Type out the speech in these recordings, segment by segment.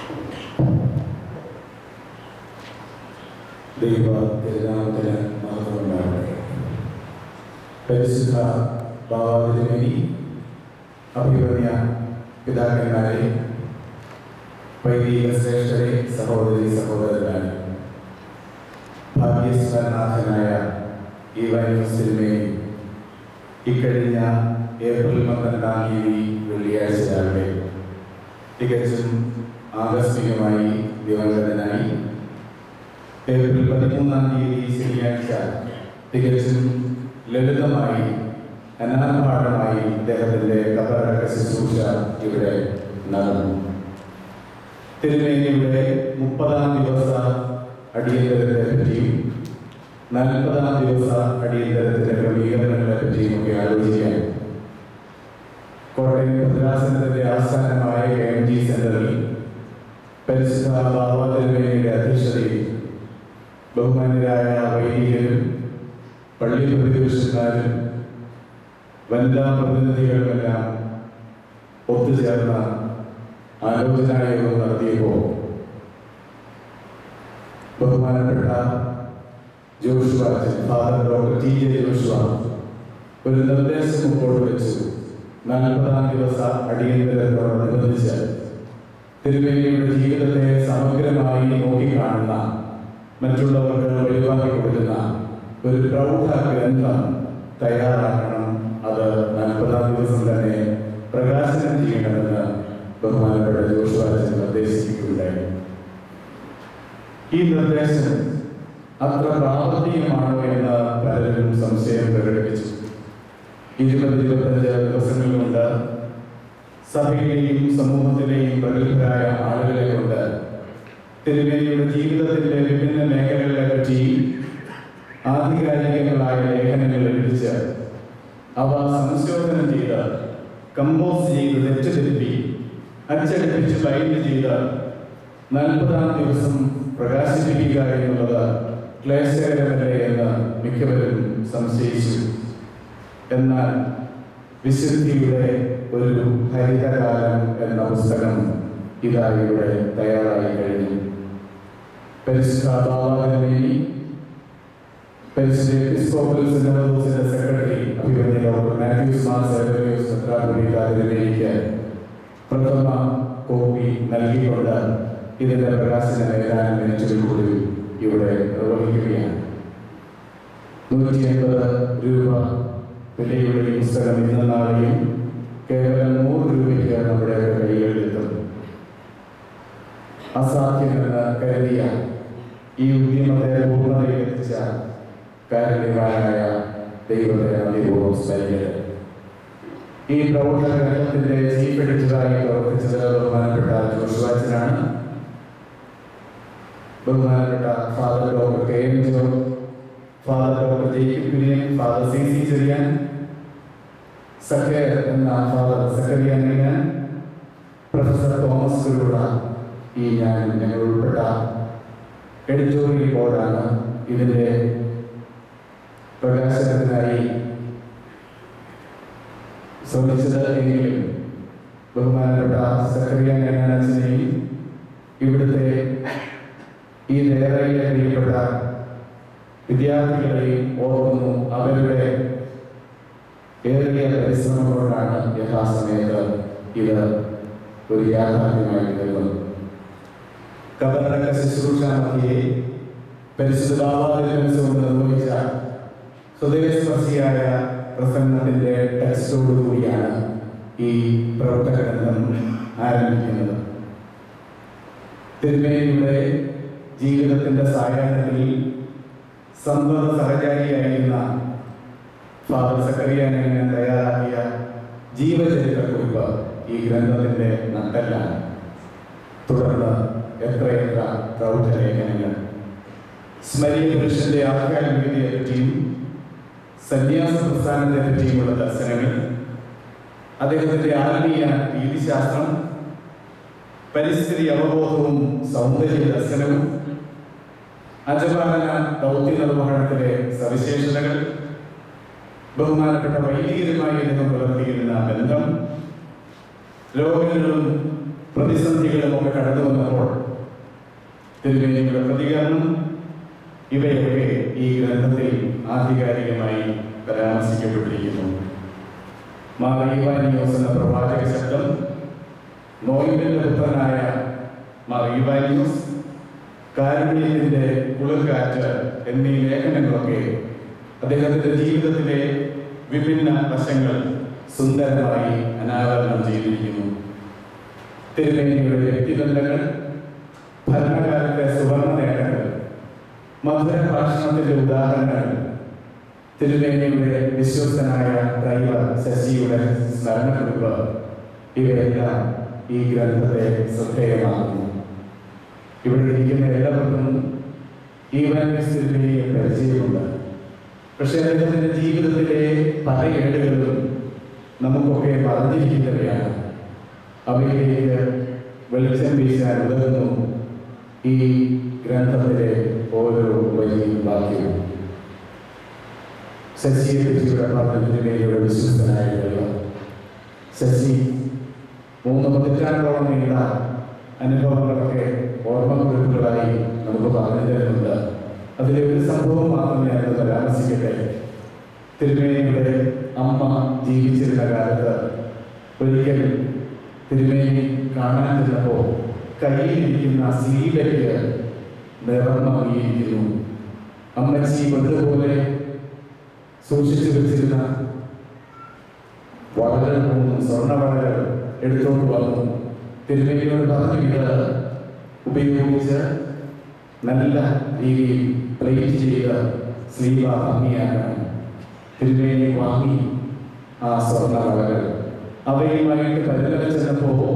ദൈവ തിരുനാമത്തിന് മാത്രമുണ്ടാകട്ടെ പരിശുദ്ധ ഭാവാതിരുമേനി അഭിമന്യ പിതാക്കന്മാരെ വൈദിക ശ്രേഷ്ഠരെ സഹോദരി സഹോദരന്മാരെ ഭാഗ്യസ്വനാഥനായ ഈ വൈദ്യുസിന്മേനി ഇക്കഴിഞ്ഞ ഏപ്രിൽ പന്ത്രണ്ടാം തീയതി വെള്ളിയാഴ്ച രാവിലെ തികച്ചും ആകസ്മികമായി ദിവംഗതനായി ഏപ്രിൽ പതിമൂന്നാം തീയതി ശനിയാഴ്ച തികച്ചും ലളിതമായി അനാർഭാടമായി അദ്ദേഹത്തിന്റെ കബറടക്ക ശുശ്രൂഷ ഇവിടെ നടന്നു തിരുമേനിയുടെ മുപ്പതാം ദിവസ അടിയന്തരത്തെ പറ്റിയും നാൽപ്പതാം ദിവസ അടിയന്തരത്തിന്റെ ക്രമീകരണങ്ങളെ പറ്റിയും ഒക്കെ ആലോചിക്കാൻ കോട്ടയം ഭദ്രാസനത്തിന്റെ ആസ്ഥാനമായ കെ എം ജി സെന്ററിൽ പരിശുദ്ധ ബാബ തിരുമേനിയുടെ അധ്യക്ഷതയിൽ ബഹുമാന്യരായ വൈദികരും പള്ളി പ്രതിപക്ഷക്കാരും വനിതാ പ്രതിനിധികളുമെല്ലാം ഒത്തുചേർന്ന ആലോചനായോഗം നടത്തിയപ്പോൾ ബഹുമാനപ്പെട്ട Joshua father doctor T J Joshua ഒരു നിർദ്ദേശം മുമ്പോട്ട് വെച്ചു നാൽപ്പതാം ദിവസ അടിയന്തരത്തോടനുബന്ധിച്ച് തിരുവേലിയുടെ ജീവിതത്തെ സമഗ്രമായി നോക്കിക്കാണുന്ന മറ്റുള്ളവർക്ക് ഒഴിവാക്കി കൊടുക്കുന്ന ഒരു പ്രൗഢ ഗ്രന്ഥം തയ്യാറാക്കണം അത് നാൽപ്പതാം ദിവസം തന്നെ പ്രകാശനം ചെയ്യണമെന്ന് ബഹുമാനപ്പെട്ട ജോഷുവാച്ചൻ നിർദ്ദേശിക്കുകയുണ്ടായി ഈ നിർദ്ദേശം അത്ര പ്രാവർത്തികമാണോ എന്ന് പലരും സംശയം പ്രകടിപ്പിച്ചു ഇരുപത് ഇരുപത്തഞ്ച് ദിവസങ്ങൾ കൊണ്ട് സഭയിലെയും സമൂഹത്തിലെയും പ്രഗത്ഭരായ ആളുകളെ കൊണ്ട് തിരുവേലിയുടെ ജീവിതത്തിന്റെ വിഭിന്ന മേഖലകളെ പറ്റി ആധികാരികങ്ങളായ ലേഖനങ്ങൾ എഴുതിച്ച് അവ സംശോധനം ചെയ്ത് കമ്പോസ് ചെയ്ത് തെറ്റിദ്ധരിപ്പി അച്ചടിപ്പിച്ച് ബൈൻഡ് ചെയ്ത് നാൽപ്പതാം ദിവസം പ്രകാശിപ്പിക്കുക എന്നുള്ളത് ക്ലേശകരമല്ലേ എന്ന് മിക്കവരും സംശയിച്ചു എന്നാൽ വിശുദ്ധിയുടെ ഒരു ഹരിതകാലം എന്ന പുസ്തകം ഇതാ ഇവിടെ തയ്യാറായി കഴിഞ്ഞു പരിശുദ്ധ ബാബാദേവി പരിശുദ്ധ എപ്പിസ്കോപ്പൽ സിനഡോസിന്റെ സെക്രട്ടറി അഭിമന്യ ഡോക്ടർ മാത്യൂസ് മാർ സെലറിയോസ് മെത്രാപൊലീത്താതിലേക്ക് പ്രഥമ കോപ്പി നൽകിക്കൊണ്ട് ഇതിന്റെ പ്രകാശന ഏതാനും മിനിറ്റുകൾക്കുള്ളിൽ ഇവിടെ നിർവഹിക്കുകയാണ് നൂറ്റി അൻപത് രൂപ വിലയുടെ ഈ പുസ്തകം ഇന്ന് നാളെയും കേവലം നൂറ് രൂപയ്ക്ക് നമ്മുടെ കൈകളിൽ എത്തും അസാധ്യമെന്ന് കരുതിയ ഈ ഉദ്യമത്തെ പൂർണ്ണതയിൽ എത്തിച്ച കാരുണ്യവാനായ ദൈവത്തെ നന്ദിപൂർവ്വം സ്മരിക്കട്ടെ ഈ പ്രവർത്തന ഗ്രന്ഥത്തിന്റെ ചീഫ് എഡിറ്ററായി പ്രവർത്തിച്ചത് ബഹുമാനപ്പെട്ട ജോഷുവാച്ചനാണ് ബഹുമാനപ്പെട്ട father doctor K M Jo father doctor Jacob Kurian father C C Cherian സഖേർ എന്ന ഫാദർ സക്കറിയ ഞാൻ പ്രൊഫസർ തോമസ് കുരുട ഈ ഞാൻ ഞങ്ങൾ ഉൾപ്പെട്ട എഡിറ്റോറിയൽ ബോർഡാണ് ഇതിന്റെ പ്രകാശനത്തിനായി ശ്രമിച്ചത് എങ്കിലും ബഹുമാനപ്പെട്ട സക്കറിയ ഞാനച്ഛനെയും ഇവിടുത്തെ ഈ ദേവയിലെ പ്രിയപ്പെട്ട വിദ്യാർത്ഥികളെയും ഓർക്കുന്നു അവരുടെ ഏറിയ പരിശ്രമം കൊണ്ടാണ് യഥാസമയത്ത് ഇത് ഒരു യാഥാർത്ഥ്യമായി വരുന്നത് കബറടക്ക ശുശ്രൂഷ മധ്യയെ പരിശുദ്ധ ബാബാദിനോത്സവം നിർവഹിച്ച ഹൃദയസ്പർശിയായ പ്രസംഗത്തിന്റെ ടെക്സ്റ്റോടുകൂടിയാണ് ഈ പ്രവർത്തക ഗ്രന്ഥം ആരംഭിക്കുന്നത് തിരുമേനിയുടെ ജീവിതത്തിന്റെ സായാഹ്നത്തിൽ സന്തത സഹചാരിയായിരുന്ന ഫാദർ സക്കറിയാനെ തയ്യാറാക്കിയ ജീവചരിത്ര കുറിപ്പ് ഈ ഗ്രന്ഥത്തിന്റെ നട്ടല്ലാണ് തുടർന്ന് എത്രയെത്ര പ്രൗഢലേഖനങ്ങൾ സ്മരീയ പുരുഷന്റെ ആധ്യാത്മികതയെ പറ്റിയും സന്യാസ പ്രസ്ഥാനത്തെ പറ്റിയുമുള്ള ദർശനങ്ങൾ അദ്ദേഹത്തിന്റെ ആത്മീയ രീതിശാസ്ത്രം പരിസ്ഥിതി അവബോധവും സൗന്ദര്യ ദർശനവും അജപാലന ദൗത്യ നിർവഹണത്തിലെ സവിശേഷതകൾ ബഹുമാനപ്പെട്ട വൈദികരുമായി അദ്ദേഹം പുലർത്തിയിരുന്ന ബന്ധം രോഗങ്ങളും പ്രതിസന്ധികളും ഒക്കെ കടന്നു വന്നപ്പോൾ തിരുമേനിയുടെ പ്രതികരണം ഇവയൊക്കെ ഈ ഗ്രന്ഥത്തിൽ ആധികാരികമായി പരാമർശിക്കപ്പെട്ടിരിക്കുന്നു മാറിയുവാനിയോസ് എന്ന പ്രവാചക ശബ്ദം നോയിബിന്റെ പുത്രനായ മാറിയുവാനിയോസ് കാരുണ്യത്തിന്റെ കുളിർകാറ്റ് എന്നീ ലേഖനങ്ങളൊക്കെ അദ്ദേഹത്തിന്റെ ജീവിതത്തിലെ വിഭിന്ന വശങ്ങൾ സുന്ദരമായി അനാവരണം ചെയ്തിരിക്കുന്നു തിരുമേനിയുടെ വ്യക്തിബന്ധങ്ങൾ ഭരണകാലത്തെ സുവർണ നേട്ടങ്ങൾ മധുര ഭാഷണത്തിന്റെ ഉദാഹരണങ്ങൾ തിരുമേനിയുടെ വിശ്വസ്തനായ ഡ്രൈവർ ശശിയുടെ സ്മരണക്കുറിപ്പ് ഇവയെല്ലാം ഈ ഗ്രന്ഥത്തെ ശ്രദ്ധേയമാക്കുന്നു ഇവിടെ ഇരിക്കുന്ന എല്ലാവർക്കും ഈവാനിസ്റ്റിനെ പരിചയമുണ്ട് പക്ഷെ അദ്ദേഹത്തിന്റെ ജീവിതത്തിലെ പല ഏടുകളും നമുക്കൊക്കെ പറഞ്ഞിരിക്കുന്നവയാണ് അവയിലേക്ക് വെളിച്ചം വീശാൻ ഉതകുന്നു ഈ ഗ്രന്ഥത്തിലെ ഓരോ വരിയും വാക്യവും ശശിയെ പറ്റിയുടെ പറഞ്ഞതിന്റെ വിശ്വസ്തനായ ദൈവം ശശി മൂന്ന് പതിറ്റാണ്ടോളം നീണ്ട അനുഭവങ്ങളൊക്കെ ഓർമ്മക്കുറിപ്പുകളായി നമുക്ക് പറഞ്ഞു തരുന്നുണ്ട് അതിലെ ഒരു സംഭവം മാത്രം ഞാൻ പരാമർശിക്കട്ടെ തിരുമേനിയുടെ അമ്മ ജീവിച്ചിരുന്ന കാലത്ത് ഒരിക്കൽ തിരുമേനി കാണാൻ ചെന്നപ്പോൾ കയ്യിലിരിക്കുന്ന സീലയ്ക്ക് നിറം മങ്ങിയിരിക്കുന്നു അമ്മച്ചി പണ്ടുപോലെ സൂക്ഷിച്ചു വെച്ചിരുന്ന വളകൾ മൂന്നും സ്വർണ്ണ വളകൾ എടുത്തുകൊണ്ട് വന്നു തിരുമേനിയോട് പറഞ്ഞു ഇത് ഉപയോഗിച്ച് നല്ല രീതിയിൽ പ്ലേറ്റ് ചെയ്ത് സ്ലീവ ഭംഗിയാക്കണം തിരുമേനി വാങ്ങി ആ സ്വർണ്ണ വളകൾ അവയുമായിട്ട് പരിതല ചെന്നപ്പോ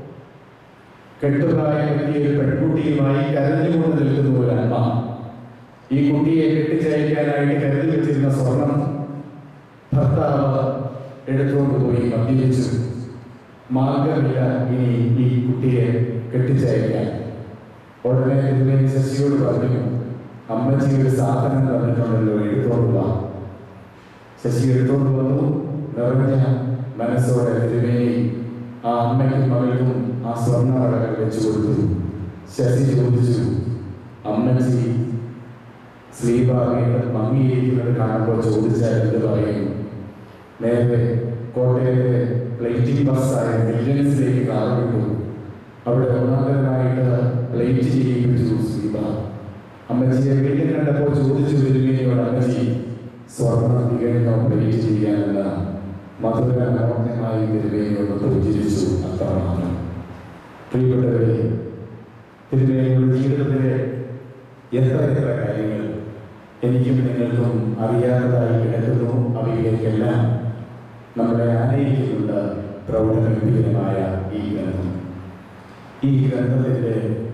കെട്ടുപ്രായമെത്തിയ ഒരു പെൺകുട്ടിയുമായി കരഞ്ഞുകൊണ്ട് നിൽക്കുന്ന ഒരു അമ്മ ഈ കുട്ടിയെ കെട്ടിച്ചയക്കാനായിട്ട് കരുതി വെച്ചിരുന്ന സ്വർണം ഭർത്താവ് എടുത്തുകൊണ്ട് പോയി മദ്യപിച്ചു മാർഗമില്ല ഇനി ഈ കുട്ടിയെ കെട്ടിച്ചയക്കാൻ ഉടനെ തിരുമേനി ശശിയോട് പറഞ്ഞു അമ്മച്ചി ഒരു സാധനം തന്നിട്ടുണ്ടല്ലോ എടുത്തോണ്ട് വാ ശശി എടുത്തോണ്ട് വന്നു നിറഞ്ഞ മനസ്സോടെ തിരുമേനി ആ അമ്മയ്ക്കും മകൾക്കും ആ സ്വർണ്ണ വളകൾ വെച്ചു കൊടുത്തു ശശി ചോദിച്ചു അമ്മച്ചി സ്ലീപ വീണ്ടും മങ്ങിയിരിക്കുന്നത് കാണുമ്പോൾ ചോദിച്ചാൽ എന്ത് പറയും നേരെ കോട്ടയത്തെ പ്ലേറ്റിംഗ് ബസ്സായ മില്യൻസിലേക്ക് കാർ വിട്ടു അവിടെ ഒന്നാന്തരമായിട്ട് പ്ലേറ്റ് ചെയ്യിപ്പിച്ചു സ്ലീപ അമ്മച്ചിയെ വീട്ടിൽ കണ്ടപ്പോൾ ചോദിച്ചു വരുകയോട് അമ്മച്ചി സ്വർണം തികഞ്ഞോ പ്ലേറ്റ് ചെയ്യാനുള്ള മധുര മനോജ്ഞമായി തിരുവേനിയോട് പുഞ്ചിരിച്ചു അത്രമാത്രം പ്രിയപ്പെട്ടവരെ തിരുവേനിയുടെ ജീവിതത്തിലെ എത്ര എത്ര കാര്യങ്ങൾ എനിക്കും നിങ്ങൾക്കും അറിയാത്തതായി കിടക്കുന്നു അവയിലേക്കെല്ലാം നമ്മളെ ആനയിക്കുന്നുണ്ട് പ്രൗഢഗംഭീരമായ ഈ ഗ്രന്ഥം ഈ ഗ്രന്ഥത്തിന്റെ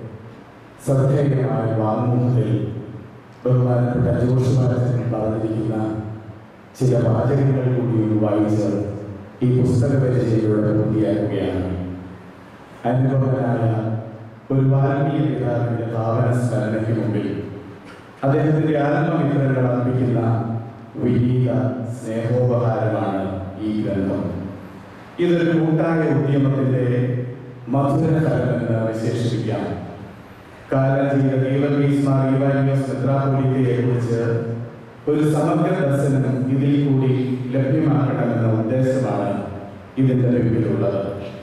ശ്രദ്ധേയമായ വാങ്മൂലത്തിൽ ബഹുമാനപ്പെട്ട ജോഷുമാരൻ പറഞ്ഞിരിക്കുന്ന ചില വാചകങ്ങൾ കൂടി ഒന്ന് വായിച്ച് ഈ പുസ്തക പരിചയത്തിലൂടെ പൂർത്തിയാക്കുകയാണ് അനുഭവനായ ഒരു വാൽമീകി പിതാവിന്റെ ഭാവന സ്മരണയ്ക്ക് മുമ്പിൽ അദ്ദേഹത്തിന്റെ ആത്മമിത്രങ്ങൾ അർപ്പിക്കുന്ന വിനീത സ്നേഹോപഹാരമാണ് ഈ ഗ്രന്ഥം ഇതൊരു കൂട്ടായ ഉദ്യമത്തിന്റെ മധുരഫലമെന്ന് വിശേഷിപ്പിക്കാം കാലം ചെയ്ത ദൈവഗീസ്മാ ഈവാനിയോസ് മെത്രാപ്പൊലീത്തയെ കുറിച്ച് ഒരു സമഗ്ര ദർശനം ഇതിൽ കൂടി ലഭ്യമാക്കണമെന്ന ഉദ്ദേശമാണ് ഇതിന്റെ പിന്നിലുള്ളത്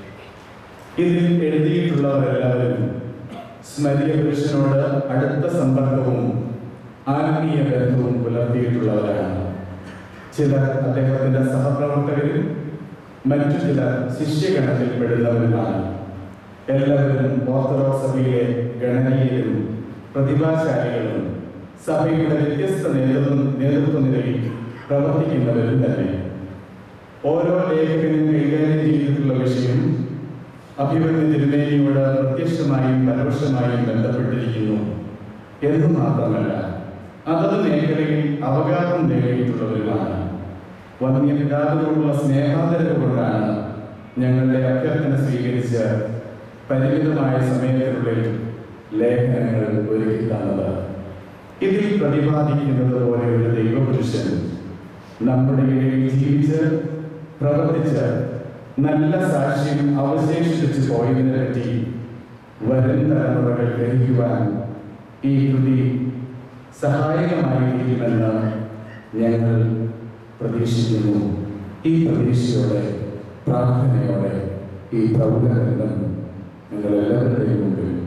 ഇതിൽ എഴുതിയിട്ടുള്ളവരെല്ലാവരും സ്മരിയ പുരുഷനോട് അടുത്ത സമ്പർക്കവും ആത്മീയ ബന്ധവും പുലർത്തിയിട്ടുള്ളവരാണ് ചിലർ അദ്ദേഹത്തിന്റെ സഹപ്രവർത്തകരും മറ്റു ചിലർ ശിഷ്യഗണത്തിൽ പെടുന്നവരുമാണ് എല്ലാവരും ഓർത്തഡോക്സ് സഭയിലെ ഗണനീയരും പ്രതിഭാശാലികളും സഭയുടെ വ്യത്യസ്ത നേതൃത്വ നേതൃത്വ നിലയിൽ പ്രവർത്തിക്കുന്നവരും തന്നെ ഓരോ ലേഖകനും കൈകാര്യം ചെയ്തിട്ടുള്ള വിഷയം അഭിവൃദ്ധി തിരുമേനിയോട് പ്രത്യക്ഷമായും പരോക്ഷമായും ബന്ധപ്പെട്ടിരിക്കുന്നു എന്ന് മാത്രമല്ല അതത് മേഖലയിൽ അവകാശം നേടിയിട്ടുള്ളവരുമാണ് വന്യപിതാവിനോടുള്ള സ്നേഹാദരവ് കൊണ്ടാണ് ഞങ്ങളുടെ അഭ്യർത്ഥന സ്വീകരിച്ച് പരിമിതമായ സമയത്തിനുള്ളിൽ ലേഖനങ്ങൾ ഒരുക്കി തന്നത് ഇതിൽ പ്രതിപാദിക്കുന്നത് പോലെ ഒരു ദൈവപുരുഷൻ നമ്മുടെ ഇടയിൽ ജീവിച്ച് പ്രവർത്തിച്ച് നല്ല സാക്ഷ്യം അവശേഷിപ്പിച്ചു പോയതിനെ പറ്റി വരും തലമുറകൾ ഗ്രഹിക്കുവാൻ ഈ കൃതി സഹായകമായിരിക്കുമെന്ന് ഞങ്ങൾ പ്രതീക്ഷിക്കുന്നു ഈ പ്രതീക്ഷയോടെ പ്രാർത്ഥനയോടെ ഈ പ്രൗഢഗ്രന്ഥം നിങ്ങൾ എല്ലാവരുടെയും മുമ്പിൽ